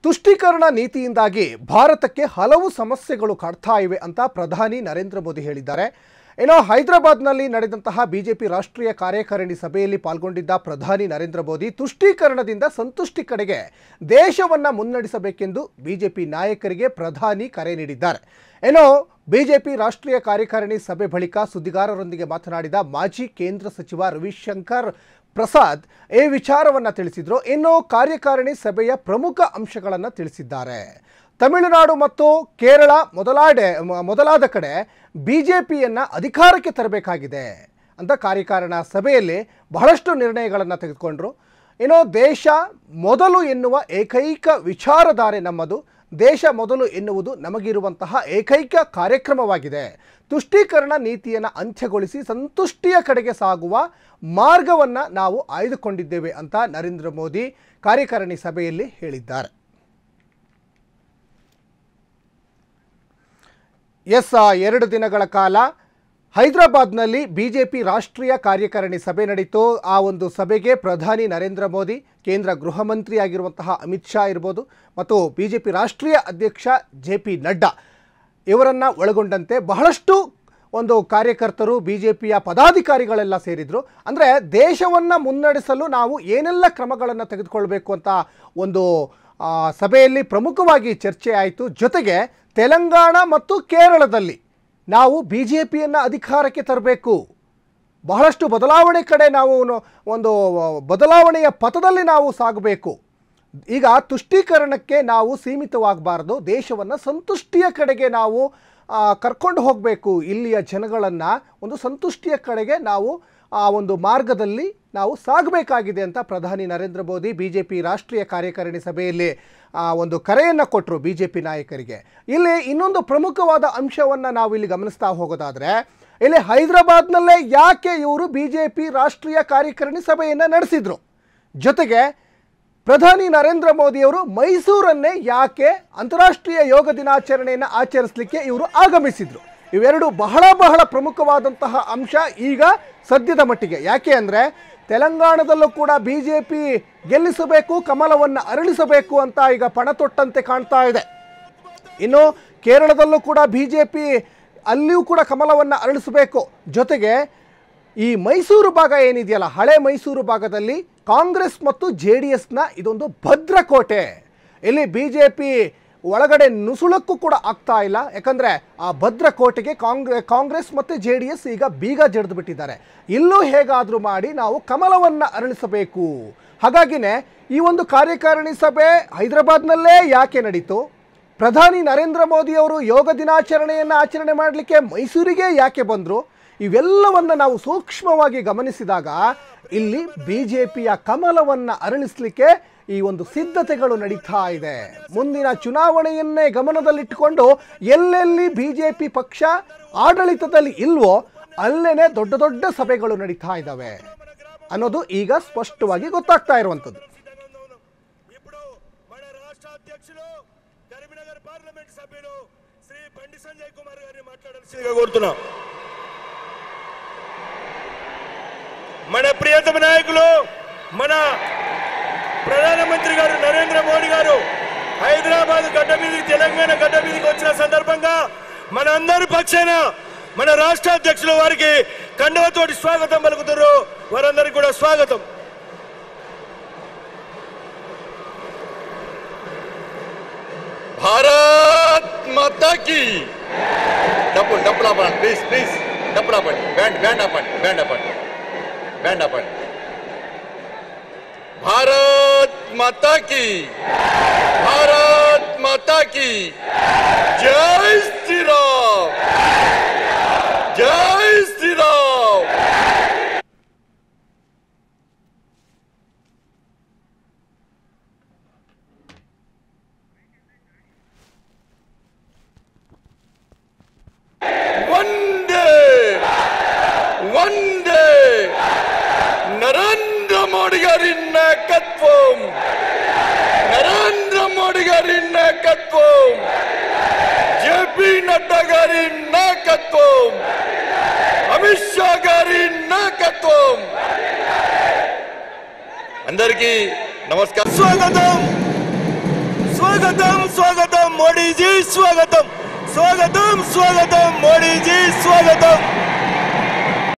ತುಷ್ಟೀಕರಣ ನೀತಿಯಿಂದಾಗಿ ಭಾರತಕ್ಕೆ ಹಲವು ಸಮಸ್ಯೆಗಳು ಕಾಡ್ತಾ ಇವೆ ಅಂತ ಪ್ರಧಾನಿ ನರೇಂದ್ರ ಮೋದಿ ಹೇಳಿದ್ದಾರೆ ಏನೋ ಹೈದರಾಬಾದ್ನಲ್ಲಿ ನಡೆದಂತಹ ಬಿಜೆಪಿ ರಾಷ್ಟ್ರೀಯ ಕಾರ್ಯಕಾರಿಣಿ ಸಭೆಯಲ್ಲಿ ಪಾಲ್ಗೊಂಡಿದ್ದ ಪ್ರಧಾನಿ ನರೇಂದ್ರ ಮೋದಿ ತುಷ್ಟೀಕರಣದಿಂದ ಸಂತುಷ್ಟಿ ಕಡೆಗೆ ದೇಶವನ್ನ ಮುನ್ನಡೆಸಬೇಕೆಂದು ಬಿಜೆಪಿ ನಾಯಕರಿಗೆ ಪ್ರಧಾನಿ ಕರೆ ನೀಡಿದ್ದಾರೆ ಏನೋ ಬಿಜೆಪಿ ರಾಷ್ಟ್ರೀಯ ಕಾರ್ಯಕಾರಿಣಿ ಸಭೆ ಬಳಿಕ ಸುದ್ದಿಗಾರರೊಂದಿಗೆ ಮಾತನಾಡಿದ ಮಾಜಿ ಕೇಂದ್ರ ಸಚಿವ ರವಿಶಂಕರ್ ಪ್ರಸಾದ್ ಈ ವಿಚಾರವನ್ನ ತಿಳಿಸಿದ್ರು ಇನ್ನು ಕಾರ್ಯಕಾರಿಣಿ ಸಭೆಯ ಪ್ರಮುಖ ಅಂಶಗಳನ್ನು ತಿಳಿಸಿದ್ದಾರೆ ತಮಿಳುನಾಡು ಮತ್ತು ಕೇರಳ ಮೊದಲಾಡೆ ಮ- ಮೊದಲಾದ ಕಡೆ ಬಿಜೆಪಿಯನ್ನ ಅಧಿಕಾರಕ್ಕೆ ತರಬೇಕಾಗಿದೆ ಅಂತ ಕಾರ್ಯಕಾರಣ ಸಭೆಯಲ್ಲಿ ಬಹಳಷ್ಟು ನಿರ್ಣಯಗಳನ್ನು ತೆಗೆದುಕೊಂಡ್ರು ಇನ್ನು ದೇಶ ಮೊದಲು ಎನ್ನುವ ಏಕೈಕ ವಿಚಾರಧಾರೆ ನಮ್ಮದು ದೇಶ ಮೊದಲು ಎನ್ನುವುದು ನಮಗಿರುವಂತಹ ಏಕೈಕ ಕಾರ್ಯಕ್ರಮವಾಗಿದೆ ತುಷ್ಟೀಕರಣ ನೀತಿಯನ್ನು ಅಂತ್ಯಗೊಳಿಸಿ ಸಂತುಷ್ಟಿಯ ಕಡೆಗೆ ಸಾಗುವ ಮಾರ್ಗವನ್ನು ನಾವು ಆಯ್ದುಕೊಂಡಿದ್ದೇವೆ ಅಂತ ನರೇಂದ್ರ ಮೋದಿ ಕಾರ್ಯಕಾರಿಣಿ ಸಭೆಯಲ್ಲಿ ಹೇಳಿದ್ದಾರೆ ಎಸ್ ಆ ಎರಡು ದಿನಗಳ ಕಾಲ ಹೈದರಾಬಾದ್ನಲ್ಲಿ ಬಿಜೆಪಿ ರಾಷ್ಟ್ರೀಯ ಕಾರ್ಯಕಾರಿಣಿ ಸಭೆ ನಡೀತು ಆ ಒಂದು ಸಭೆಗೆ ಪ್ರಧಾನಿ ನರೇಂದ್ರ ಮೋದಿ ಕೇಂದ್ರ ಗೃಹ ಮಂತ್ರಿ ಆಗಿರುವಂತಹ ಅಮಿತ್ ಶಾ ಇರ್ಬೋದು ಮತ್ತು ಬಿಜೆಪಿ ರಾಷ್ಟ್ರೀಯ ಅಧ್ಯಕ್ಷ ಜೆ ಪಿ ನಡ್ಡಾ ಇವರನ್ನು ಒಳಗೊಂಡಂತೆ ಬಹಳಷ್ಟು ಒಂದು ಕಾರ್ಯಕರ್ತರು ಬಿ ಜೆ ಪಿಯ ಪದಾಧಿಕಾರಿಗಳೆಲ್ಲ ಸೇರಿದರು ಅಂದರೆ ದೇಶವನ್ನು ಮುನ್ನಡೆಸಲು ನಾವು ಏನೆಲ್ಲ ಕ್ರಮಗಳನ್ನು ತೆಗೆದುಕೊಳ್ಬೇಕು ಅಂತ ಒಂದು ಆ, ಸಭೆಯಲ್ಲಿ ಪ್ರಮುಖವಾಗಿ ಚರ್ಚೆ ಆಯಿತು ಜೊತೆಗೆ ತೆಲಂಗಾಣ ಮತ್ತು ಕೇರಳದಲ್ಲಿ ನಾವು ಬಿ ಜೆ ಪಿಯನ್ನು ಅಧಿಕಾರಕ್ಕೆ ತರಬೇಕು ಬಹಳಷ್ಟು ಬದಲಾವಣೆ ಕಡೆ ನಾವು ನ- ಒಂದು ಬದಲಾವಣೆಯ ಪಥದಲ್ಲಿ ನಾವು ಸಾಗಬೇಕು ಈಗ ತುಷ್ಟೀಕರಣಕ್ಕೆ ನಾವು ಸೀಮಿತವಾಗಬಾರ್ದು ದೇಶವನ್ನು ಸಂತುಷ್ಟಿಯ ಕಡೆಗೆ ನಾವು ಆ, ಕರ್ಕೊಂಡು ಹೋಗಬೇಕು ಇಲ್ಲಿಯ ಜನಗಳನ್ನು ಒಂದು ಸಂತುಷ್ಟಿಯ ಕಡೆಗೆ ನಾವು ಆ ಒಂದು ಮಾರ್ಗದಲ್ಲಿ ನಾವು ಸಾಗಬೇಕಾಗಿದೆ ಅಂತ ಪ್ರಧಾನಿ Narendra Modi B J P ರಾಷ್ಟ್ರೀಯ ಕಾರ್ಯಕಾರಿಣಿ ಸಭೆಯಲ್ಲಿ ಆ, ಒಂದು ಕರೆಯನ್ನು ಕೊಟ್ಟರು ಬಿ ಜೆ ಪಿ ನಾಯಕರಿಗೆ ಇಲ್ಲಿ ಇನ್ನೊಂದು ಪ್ರಮುಖವಾದ ಅಂಶವನ್ನು ನಾವು ಇಲ್ಲಿ ಗಮನಿಸ್ತಾ ಹೋಗೋದಾದರೆ ಇಲ್ಲಿ ಹೈದರಾಬಾದ್ನಲ್ಲೇ ಯಾಕೆ ಇವರು ಬಿ ಜೆ ಪಿ ರಾಷ್ಟ್ರೀಯ ಕಾರ್ಯಕಾರಿಣಿ ಸಭೆಯನ್ನು ನಡೆಸಿದ್ರು ಜೊತೆಗೆ ಪ್ರಧಾನಿ ನರೇಂದ್ರ ಮೋದಿಯವರು ಮೈಸೂರನ್ನೇ ಯಾಕೆ ಅಂತಾರಾಷ್ಟ್ರೀಯ ಯೋಗ ದಿನಾಚರಣೆಯನ್ನು ಆಚರಿಸಲಿಕ್ಕೆ ಇವರು ಆಗಮಿಸಿದ್ರು ಇವೆರಡು ಬಹಳ ಬಹಳ ಪ್ರಮುಖವಾದಂತಹ ಅಂಶ ಈಗ ಸದ್ಯದ ಮಟ್ಟಿಗೆ ಯಾಕೆ ಅಂದರೆ ತೆಲಂಗಾಣದಲ್ಲೂ ಕೂಡ ಬಿ ಜೆ ಪಿ ಗೆಲ್ಲಿಸಬೇಕು ಕಮಲವನ್ನು ಅರಳಿಸಬೇಕು ಅಂತ ಈಗ ಪಣ ತೊಟ್ಟಂತೆ ಕಾಣ್ತಾ ಇದೆ ಇನ್ನು ಕೇರಳದಲ್ಲೂ ಕೂಡ ಬಿ ಜೆ ಪಿ ಅಲ್ಲಿಯೂ ಕೂಡ ಕಮಲವನ್ನು ಅರಳಿಸಬೇಕು ಜೊತೆಗೆ ಈ ಮೈಸೂರು ಭಾಗ ಏನಿದೆಯಲ್ಲ ಹಳೆ ಮೈಸೂರು ಭಾಗದಲ್ಲಿ ಕಾಂಗ್ರೆಸ್ ಮತ್ತು ಜೆ ಡಿ ಎಸ್ನ ಇದೊಂದು ಭದ್ರಕೋಟೆ ಇಲ್ಲಿ ಬಿ ಜೆ ಪಿ ಒಳಗಡೆ ನುಸುಳಕ್ಕೂ ಕೂಡ ಆಗ್ತಾ ಇಲ್ಲ ಯಾಕಂದರೆ ಆ ಭದ್ರಕೋಟೆಗೆ ಕಾಂಗ್ರೆ ಕಾಂಗ್ರೆಸ್ ಮತ್ತು ಜೆ ಡಿ ಎಸ್ ಈಗ ಬೀಗ ಜಡಿದು ಬಿಟ್ಟಿದ್ದಾರೆ ಇಲ್ಲೂ ಹೇಗಾದರೂ ಮಾಡಿ ನಾವು ಕಮಲವನ್ನು ಅರಳಿಸಬೇಕು ಹಾಗಾಗಿನೇ ಈ ಒಂದು ಕಾರ್ಯಕಾರಿಣಿ ಸಭೆ ಹೈದರಾಬಾದ್ನಲ್ಲೇ ಯಾಕೆ ನಡೀತು ಪ್ರಧಾನಿ ನರೇಂದ್ರ ಮೋದಿ ಅವರು ಯೋಗ ದಿನಾಚರಣೆಯನ್ನು ಆಚರಣೆ ಮಾಡಲಿಕ್ಕೆ ಮೈಸೂರಿಗೆ ಯಾಕೆ ಬಂದರು ಇವೆಲ್ಲವನ್ನು ನಾವು ಸೂಕ್ಷ್ಮವಾಗಿ ಗಮನಿಸಿದಾಗ ಇಲ್ಲಿ ಬಿ ಜೆ ಪಿಯ ಕಮಲವನ್ನು ಅರಳಿಸಲಿಕ್ಕೆ ಈ ಒಂದು ಸಿದ್ಧತೆಗಳು ನಡೀತಾ ಇದೆ ಮುಂದಿನ ಚುನಾವಣೆಯನ್ನೇ ಗಮನದಲ್ಲಿಟ್ಟುಕೊಂಡು ಎಲ್ಲೆಲ್ಲಿ ಬಿ ಜೆ ಪಿ ಪಕ್ಷ ಆಡಳಿತದಲ್ಲಿ ಇಲ್ವೋ ಅಲ್ಲೇನೆ ದೊಡ್ಡ ದೊಡ್ಡ ಸಭೆಗಳು ನಡೀತಾ ಇದ್ದಾವೆ ಅನ್ನೋದು ಈಗ ಸ್ಪಷ್ಟವಾಗಿ ಗೊತ್ತಾಗ್ತಾ ಇರುವಂಥದ್ದು ఇప్పుడు మన రాష్ట్ర అధ్యక్షులు కరీంనగర్ పార్లమెంట్ సభ్యులు శ్రీ బండి సంజయ్ కుమార్ గారిని మాట్లాడాల్సిందిగా కోరుతున్నాం మన ప్రియతమ నాయకులు మన ప్రధానమంత్రి గారు నరేంద్ర మోడీ గారు హైదరాబాద్ గడ్డ మీదకి తెలంగాణ గడ్డ మీదకి వచ్చిన సందర్భంగా మన అందరి పక్షాన మన రాష్ట్ర అధ్యక్షులు వారికి కండవతోటి స్వాగతం పలుకుతారు వారందరికీ కూడా స్వాగతం భారత్ మాతా కి డబ్బు డబ్బులు ఆపండి ప్లీజ్ ప్లీజ్ డబ్బులు ఆపండి బ్యాండ్ బ్యాండ్ ఆపండి బ్యాండ్ ఆపండి బ్యాండ్ ఆపండి భారత్ మాతా కి భారత్ మాతా కి జై శ్రీరామ్ జై శ్రీరామ్ వందే వందే నరేంద్ర మోడీ గారి నాయకత్వం నరేంద్ర మోడీ గారి నాయకత్వం జేపీ నడ్డా గారి నాయకత్వం అమిత్ షా గారి నాయకత్వం అందరికీ నమస్కారం స్వాగతం స్వాగతం మోడీజీ స్వాగతం స్వాగతం స్వాగతం మోడీజీ